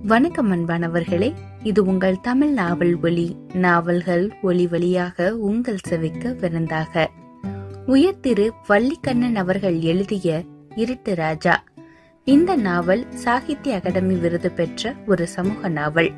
வணக்கம் அன்பானவர்களே இது உங்கள் தமிழ் நாவல் ஒலி நாவல்கள் ஒலி வழியாக உங்கள் செவிக்க விருந்தாக உயர் திரு வள்ளிக்கண்ணன் அவர்கள் எழுதிய இருட்டு ராஜா இந்த நாவல் சாகித்ய அகாடமி விருது பெற்ற ஒரு சமூக நாவல்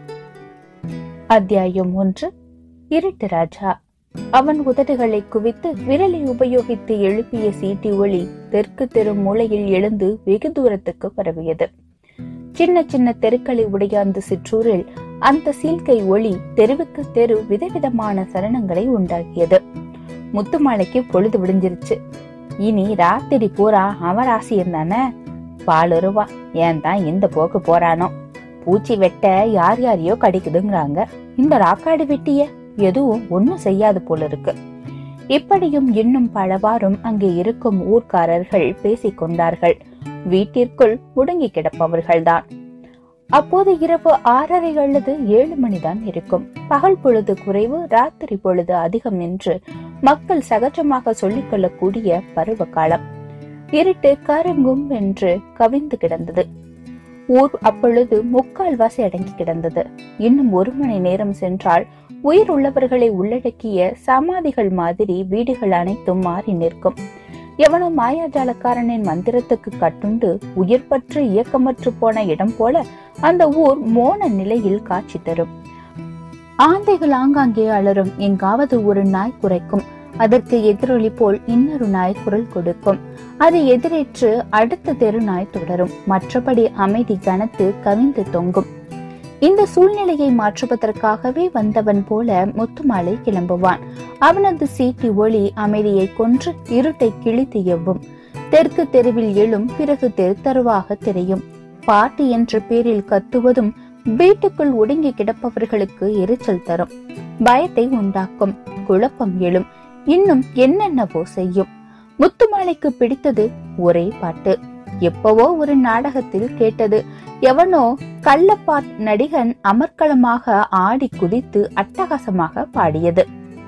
அத்தியாயம் ஒன்று இருட்டு ராஜா அவன் உதடுகளை குவித்து விரலை உபயோகித்து எழுப்பிய சீட்டி ஒளி தெற்கு தெரு மூலையில் எழுந்து வெகு தூரத்துக்கு பரவியது சின்ன சின்ன தெருக்களை உடைய அந்த சிற்றூரில் அந்த சீல்கை ஒளி தெருவுக்கு தெரு விதவிதமான சரணங்களை உண்டாக்கியது முத்துமாலைக்கு பொழுது விடிஞ்சிருச்சு இனி ராத்திரி பூரா அவராசியம் தானே பாலுருவா ஏன் தான் இந்த போக்கு போறானோ பூச்சி வெட்ட யார் யாரையோ கடிக்குதுங்கிறாங்க இந்த ராக்காடு வெட்டிய எதுவும் ஒண்ணும் செய்யாது போல இருக்கு இப்படியும் இன்னும் பலவாறும் அங்கே இருக்கும் ஊர்க்காரர்கள் பேசிக் கொண்டார்கள் வீட்டிற்குள் முடங்கி கிடப்பவர்கள்தான் அப்போது இரவு ஆறரை அல்லது ஏழு மணிதான் இருக்கும் பகல் பொழுது குறைவு ராத்திரி பொழுது அதிகம் என்று மக்கள் சகஜமாக சொல்லிக் கொள்ளக்கூடிய பருவ காலம் இருட்டு கருங்கும் என்று கவிந்து கிடந்தது ஊர் அப்பொழுது முக்கால்வாசி அடங்கி கிடந்தது இன்னும் ஒரு மணி நேரம் சென்றால் உயிர் உள்ளவர்களை உள்ளடக்கிய சமாதிகள் மாதிரி வீடுகள் அனைத்தும் மாறி நிற்கும் எவனோ மாயாஜாலக்காரனின் மந்திரத்துக்கு கட்டுண்டு உயிர் பற்று இயக்கமற்று போன இடம் போல அந்த ஊர் மோன நிலையில் காட்சி தரும் ஆந்தைகள் ஆங்காங்கே அலரும் எங்காவது ஒரு நாய் குறைக்கும் அதற்கு எதிரொலி போல் இன்னொரு நாய் குரல் கொடுக்கும் அதை எதிரேற்று அடுத்த தெரு நாய் தொடரும் மற்றபடி அமைதி கனத்து கவிந்து தொங்கும் இந்த சூழ்நிலையை மாற்றுவதற்காகவே வந்தவன் போல முத்துமாலை கிளம்புவான் அவனது சீட்டி ஒளி அமைதியை கொன்று இருட்டை கிழித்து எவ்வும் தெற்கு தெருவில் எழும் பிறகு தெரு தருவாக தெரியும் பாட்டு என்ற பேரில் கத்துவதும் வீட்டுக்குள் ஒடுங்கி கிடப்பவர்களுக்கு எரிச்சல் தரும் பயத்தை உண்டாக்கும் குழப்பம் எழும் இன்னும் என்னென்னவோ செய்யும் முத்துமாலைக்கு பிடித்தது ஒரே பாட்டு எப்பவோ ஒரு நாடகத்தில் கேட்டது எவனோ கள்ளப்பாட் நடிகன் அமர்க்களமாக ஆடி குதித்து அட்டகாசமாக பாடியது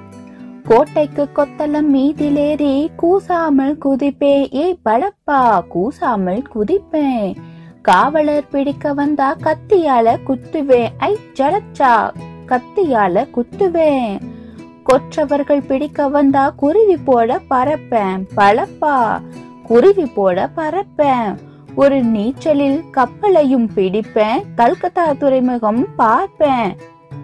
கோட்டைக்கு கொத்தளம் மீதிலேறி கூசாமல் குதிப்பே ஏய் பலப்பா கூசாமல் குதிப்பேன் காவலர் பிடிக்க வந்தா கத்தியால குத்துவேன் ஐ ஜலச்சா கத்தியால குத்துவேன் கொற்றவர்கள் பிடிக்க வந்தா குருவி போட பறப்பேன் பலப்பா குருவி போட பறப்பேன் ஒரு நீச்சலில் கப்பலையும் பிடிப்பேன் கல்கத்தா துறைமுகம் பார்ப்பேன்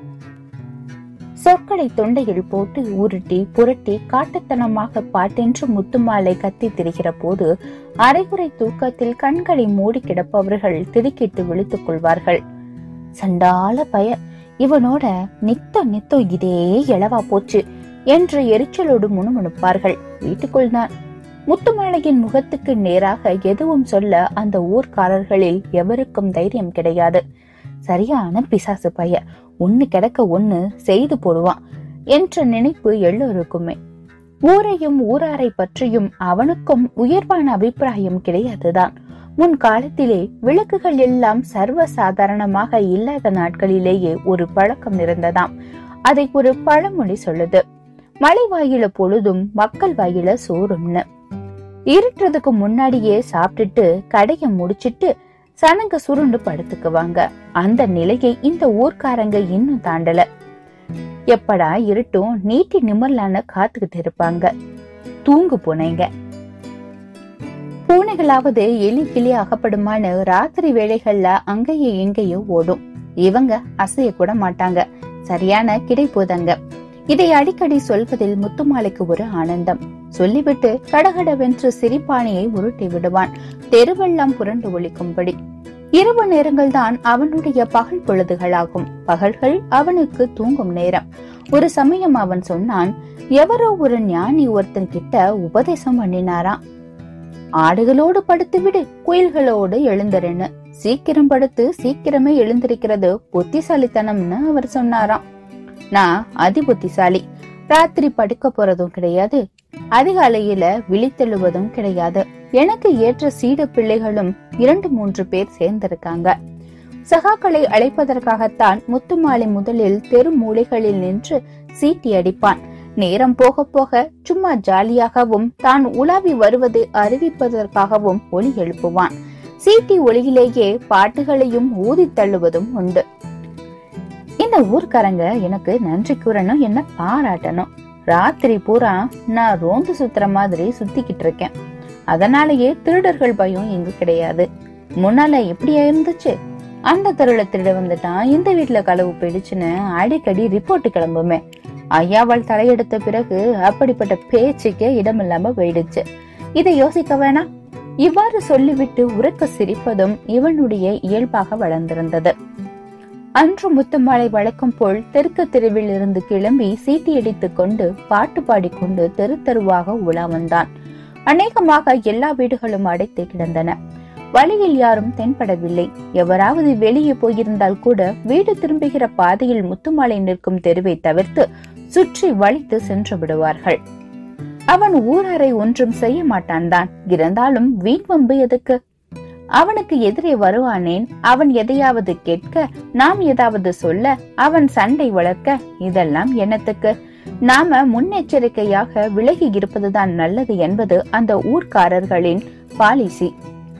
சொற்களை தொண்டையில் போட்டு உருட்டி புரட்டி காட்டுத்தனமாக பாட்டென்று முத்துமாலை கத்தி திரிகிற போது அரைகுறை தூக்கத்தில் கண்களை மூடி கிடப்பவர்கள் திடுக்கிட்டு விழித்துக் கொள்வார்கள் சண்டால பய இவனோட நித்த நித்தோ இதே எழவா போச்சு என்று எரிச்சலோடு முணுமுணுப்பார்கள் வீட்டுக்குள் தான் முத்துமாலையின் முகத்துக்கு நேராக எதுவும் சொல்ல அந்த ஊர்க்காரர்களில் எவருக்கும் தைரியம் கிடையாது சரியான பிசாசு பைய ஒண்ணு கிடக்க ஒண்ணு செய்து போடுவான் என்ற நினைப்பு எல்லோருக்குமே ஊரையும் ஊராரை பற்றியும் அவனுக்கும் உயர்வான அபிப்பிராயம் கிடையாதுதான் முன் காலத்திலே விளக்குகள் எல்லாம் சர்வ சாதாரணமாக இல்லாத நாட்களிலேயே ஒரு பழக்கம் இருந்ததாம் அதை ஒரு பழமொழி சொல்லுது மலை வாயில பொழுதும் மக்கள் வாயில சோறும்னு இருட்டுறதுக்கு முன்னாடியே சாப்பிட்டுட்டு கடைய முடிச்சிட்டு சனங்க சுருண்டு படுத்துக்குவாங்க அந்த நிலையை இந்த ஊர்க்காரங்க இன்னும் தாண்டல எப்படா இருட்டும் நீட்டி நிம்மர்லான்னு காத்துக்கிட்டு இருப்பாங்க தூங்கு பூனைங்க பூனைகளாவது எலி கிளி அகப்படுமான்னு ராத்திரி வேளைகள்ல அங்கேயே எங்கேயோ ஓடும் இவங்க அசைய கூட மாட்டாங்க சரியான கிடைப்போதங்க இதை அடிக்கடி சொல்வதில் முத்துமாலைக்கு ஒரு ஆனந்தம் சொல்லிவிட்டு கடகடவென்று சிரிப்பாணியை உருட்டி விடுவான் தெருவெல்லாம் புரண்டு ஒழிக்கும்படி இரவு நேரங்கள் தான் அவனுடைய பகல் பொழுதுகளாகும் பகல்கள் அவனுக்கு தூங்கும் நேரம் ஒரு சமயம் அவன் சொன்னான் எவரோ ஒரு ஞானி ஒருத்தன் கிட்ட உபதேசம் பண்ணினாராம் ஆடுகளோடு படுத்து விடு குயில்களோடு எழுந்துருன்னு சீக்கிரம் படுத்து சீக்கிரமே எழுந்திருக்கிறது புத்திசாலித்தனம்னு அவர் சொன்னாராம் நான் அதி புத்திசாலி ராத்திரி படுக்க போறதும் கிடையாது அதிகாலையில விழித்தெழுவதும் கிடையாது எனக்கு ஏற்ற சீடு பிள்ளைகளும் இரண்டு மூன்று பேர் சேர்ந்திருக்காங்க சகாக்களை அழைப்பதற்காகத்தான் முத்துமாலை முதலில் தெரு மூலைகளில் நின்று சீட்டி அடிப்பான் நேரம் போக போக சும்மா ஜாலியாகவும் தான் உலாவி வருவதை அறிவிப்பதற்காகவும் ஒலி எழுப்புவான் சீட்டி ஒளியிலேயே பாட்டுகளையும் ஊதித் தள்ளுவதும் உண்டு இந்த ஊர்க்காரங்க எனக்கு நன்றி கூறணும் என்ன பாராட்டணும் ராத்திரி பூரா நான் ரோந்து சுத்துற மாதிரி சுத்திக்கிட்டு இருக்கேன் அதனாலேயே திருடர்கள் பயம் இங்கு கிடையாது முன்னால எப்படியா இருந்துச்சு அந்த தெருவுல திருட வந்துட்டான் இந்த வீட்டுல களவு போயிடுச்சுன்னு அடிக்கடி ரிப்போர்ட் கிளம்புமே ஐயாவால் தலையெடுத்த பிறகு அப்படிப்பட்ட பேச்சுக்கே இடமில்லாம போயிடுச்சு இதை யோசிக்க வேணாம் இவ்வாறு சொல்லிவிட்டு உறக்க சிரிப்பதும் இவனுடைய இயல்பாக வளர்ந்திருந்தது அன்று முத்துமாலை வழக்கம் போல் தெற்கு தெருவில் இருந்து கிளம்பி சீட்டியடித்துக் கொண்டு பாட்டு பாடிக்கொண்டு தெரு தெருவாக உலா வந்தான் அநேகமாக எல்லா வீடுகளும் அடைத்து கிடந்தன வழியில் யாரும் தென்படவில்லை எவராவது வெளியே போயிருந்தால் கூட வீடு திரும்புகிற பாதையில் முத்துமாலை நிற்கும் தெருவை தவிர்த்து சுற்றி வளைத்து சென்று விடுவார்கள் அவன் ஊராரை ஒன்றும் செய்ய மாட்டான் தான் இருந்தாலும் வீண் வம்பு எதுக்கு அவனுக்கு எதிரே வருவானேன் அவன் எதையாவது கேட்க நாம் ஏதாவது சொல்ல அவன் சண்டை வளர்க்க இதெல்லாம் என்னத்துக்கு நாம முன்னெச்சரிக்கையாக விலகி இருப்பதுதான் நல்லது என்பது அந்த ஊர்க்காரர்களின் பாலிசி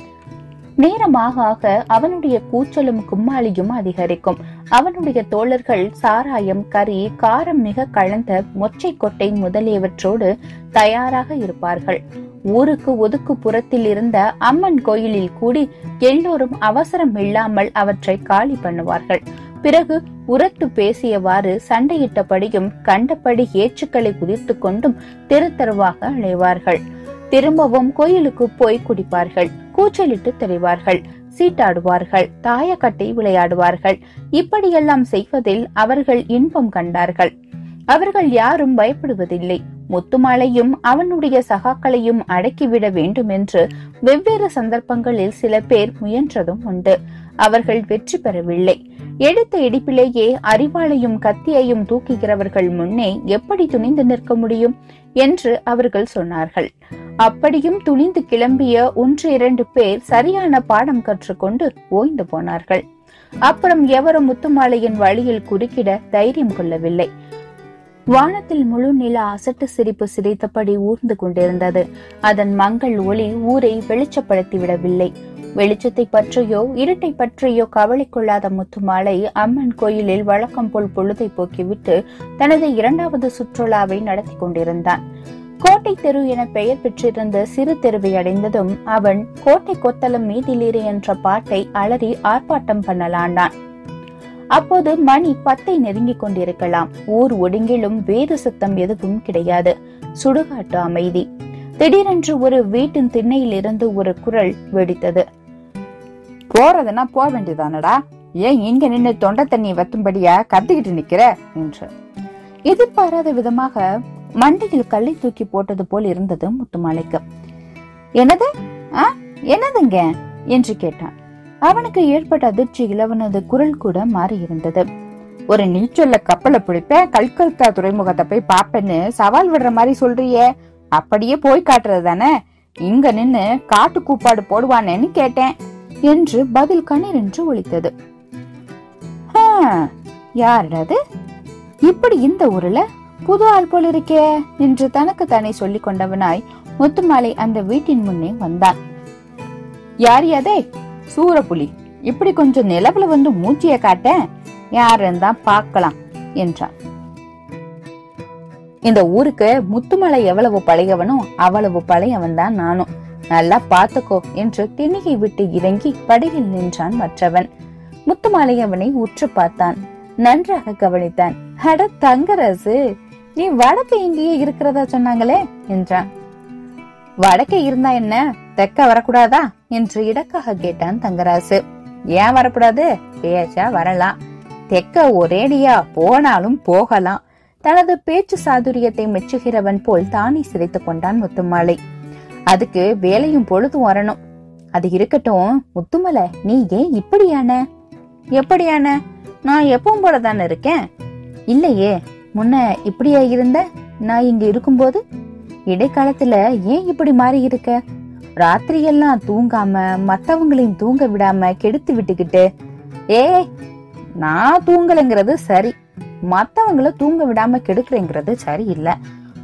நேரமாக ஆக அவனுடைய கூச்சலும் கும்மாளியும் அதிகரிக்கும் அவனுடைய தோழர்கள் சாராயம் கறி காரம் மிக கலந்த மொச்சை கொட்டை முதலியவற்றோடு தயாராக இருப்பார்கள் ஊருக்கு ஒதுக்கு புறத்தில் இருந்த அம்மன் கோயிலில் கூடி எல்லோரும் அவசரம் இல்லாமல் அவற்றை காலி பண்ணுவார்கள் பிறகு உரத்து பேசியவாறு சண்டையிட்டபடியும் கண்டபடி ஏச்சுக்களை குதித்து கொண்டும் தெரு தெருவாக அலைவார்கள் திரும்பவும் கோயிலுக்கு போய் குடிப்பார்கள் கூச்சலிட்டு தெரிவார்கள் சீட்டாடுவார்கள் தாயக்கட்டை விளையாடுவார்கள் இப்படியெல்லாம் செய்வதில் அவர்கள் இன்பம் கண்டார்கள் அவர்கள் யாரும் பயப்படுவதில்லை முத்துமாலையும் அவனுடைய சகாக்களையும் அடக்கிவிட வேண்டும் என்று வெவ்வேறு சந்தர்ப்பங்களில் சில பேர் முயன்றதும் உண்டு அவர்கள் வெற்றி பெறவில்லை எடுத்த இடிப்பிலேயே அறிவாளையும் கத்தியையும் தூக்குகிறவர்கள் முன்னே எப்படி துணிந்து நிற்க முடியும் என்று அவர்கள் சொன்னார்கள் அப்படியும் துணிந்து கிளம்பிய ஒன்று இரண்டு பேர் சரியான பாடம் கற்றுக்கொண்டு ஓய்ந்து போனார்கள் அப்புறம் எவரும் முத்துமாலையின் வழியில் குறுக்கிட தைரியம் கொள்ளவில்லை வானத்தில் முழு நில அசட்டு சிரிப்பு சிரித்தபடி ஊர்ந்து கொண்டிருந்தது அதன் மங்கள் ஒளி ஊரை வெளிச்சப்படுத்தி விடவில்லை வெளிச்சத்தை பற்றியோ இருட்டை பற்றியோ கவலை கொள்ளாத முத்துமாலை அம்மன் கோயிலில் வழக்கம் போல் பொழுதை போக்கிவிட்டு தனது இரண்டாவது சுற்றுலாவை நடத்தி கொண்டிருந்தான் கோட்டை தெரு என பெயர் பெற்றிருந்த சிறு தெருவை அடைந்ததும் அவன் கோட்டை கொத்தளம் மீதிலீரு என்ற பாட்டை அலறி ஆர்ப்பாட்டம் பண்ணலானான் அப்போது மணி பத்தை நெருங்கிக் கொண்டிருக்கலாம் ஊர் ஒடுங்கிலும் வேறு சத்தம் எதுவும் கிடையாது சுடுகாட்டு அமைதி திடீரென்று ஒரு வீட்டின் திண்ணையில் இருந்து ஒரு குரல் வெடித்தது போறதுன்னா போக வேண்டியதானடா ஏன் இங்க நின்னு தொண்டை தண்ணி வத்தும்படியா கத்திக்கிட்டு நிக்கிற என்று எதிர்பாராத விதமாக மண்டையில் கல்லை தூக்கி போட்டது போல் இருந்தது முத்துமாலைக்கு என்னது ஆ என்னதுங்க என்று கேட்டான் அவனுக்கு ஏற்பட்ட அதிர்ச்சியில் அவனது குரல் கூட மாறி இருந்தது ஒரு நீச்சல்ல கப்பலை பிடிப்பேன் கல்கத்தா துறைமுகத்தை போய் பாப்பேன்னு சவால் விடுற மாதிரி சொல்றியே அப்படியே போய் காட்டுறது தானே இங்க நின்னு காட்டு கூப்பாடு போடுவானேன்னு கேட்டேன் என்று பதில் கணீர் என்று ஒலித்தது "ஆ, யாரது இப்படி இந்த ஊர்ல புது ஆள் போல் இருக்கே என்று தனக்கு தானே சொல்லிக் கொண்டவனாய் முத்துமாலை அந்த வீட்டின் முன்னே வந்தான் யார் அதே சூரப்புலி இப்படி கொஞ்சம் நிலவுல வந்து மூச்சிய காட்டேன் யாருன்னு தான் பார்க்கலாம் என்றான் இந்த ஊருக்கு முத்துமலை எவ்வளவு பழையவனோ அவ்வளவு பழையவன் தான் நானும் நல்லா பாத்துக்கோ என்று திணிகை விட்டு இறங்கி படகில் நின்றான் மற்றவன் முத்துமாலை அவனை உற்று பார்த்தான் நன்றாக கவனித்தான் அட தங்கரசு நீ வடக்கு இங்கேயே இருக்கிறதா சொன்னாங்களே என்றான் வடக்கே இருந்தா என்ன தெக்க வரக்கூடாதா என்று இடக்காக கேட்டான் தங்கராசு ஏன் வரக்கூடாது பேச்சா வரலாம் தெக்க ஒரேடியா போனாலும் போகலாம் தனது பேச்சு சாதுரியத்தை மெச்சுகிறவன் போல் தானே சிரித்துக் கொண்டான் முத்துமாலை அதுக்கு வேலையும் பொழுதும் வரணும் அது இருக்கட்டும் முத்துமலை நீ ஏன் இப்படியான எப்படியான நான் எப்பவும் போல தானே இருக்கேன் இல்லையே முன்ன இப்படியா இருந்த நான் இங்க இருக்கும்போது இடைக்காலத்துல ஏன் இப்படி மாறி இருக்க ராத்திரி எல்லாம் தூங்காம மத்தவங்களையும் தூங்க விடாம கெடுத்து விட்டுக்கிட்டு ஏ நான் தூங்கலைங்கிறது சரி மத்தவங்கள தூங்க விடாம கெடுக்கிறேங்கிறது சரியில்லை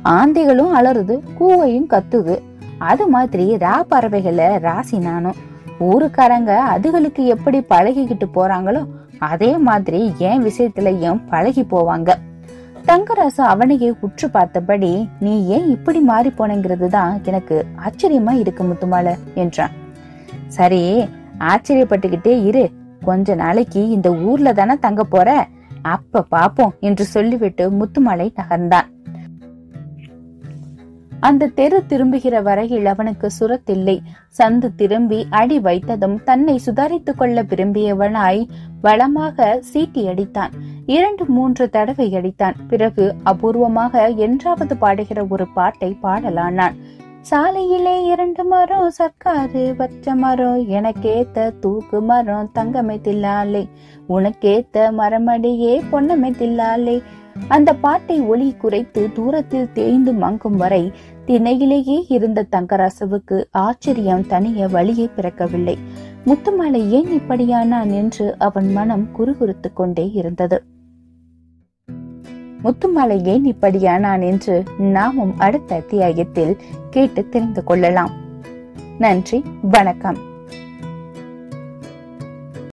ஆந்தைகளும் அலறுது கூவையும் கத்துது அது மாதிரி ரா பறவைகளை ராசி நானும் ஊருக்காரங்க அதுகளுக்கு எப்படி பழகிக்கிட்டு போறாங்களோ அதே மாதிரி என் விஷயத்திலயும் பழகி போவாங்க தங்கராசு அவனையே உற்று பார்த்தபடி நீ ஏன் இப்படி மாறி போனங்கிறது தான் எனக்கு ஆச்சரியமா இருக்கு முத்துமால என்றான் சரி ஆச்சரியப்பட்டுக்கிட்டே இரு கொஞ்ச நாளைக்கு இந்த ஊர்ல தானே தங்க போற அப்ப பாப்போம் என்று சொல்லிவிட்டு முத்துமாலை நகர்ந்தான் அந்த தெரு திரும்புகிற வரையில் அவனுக்கு சுரத்தில்லை சந்து திரும்பி அடி வைத்ததும் தன்னை சுதாரித்துக் கொள்ள விரும்பியவனாய் வளமாக சீட்டி அடித்தான் இரண்டு மூன்று தடவை அடித்தான் பிறகு அபூர்வமாக என்றாவது பாடுகிற ஒரு பாட்டை பாடலானான் சாலையிலே இரண்டு மரம் சர்க்காரு வச்ச மரம் எனக்கேத்த தூக்கு மரம் தங்கமை தில்லாலே உனக்கேத்த மரமடியே பொன்னமை தில்லாலே அந்த பாட்டை ஒலி குறைத்து தூரத்தில் தேய்ந்து மங்கும் வரை திணையிலேயே இருந்த தங்கராசுவுக்கு ஆச்சரியம் தனிய வழியை பிறக்கவில்லை முத்துமாலை ஏன் இப்படியானான் என்று அவன் மனம் குறுகுறுத்துக் கொண்டே இருந்தது முத்துமாலை ஏன் இப்படியானான் என்று நாமும் அடுத்த அத்தியாயத்தில் கேட்டு தெரிந்து கொள்ளலாம் நன்றி வணக்கம்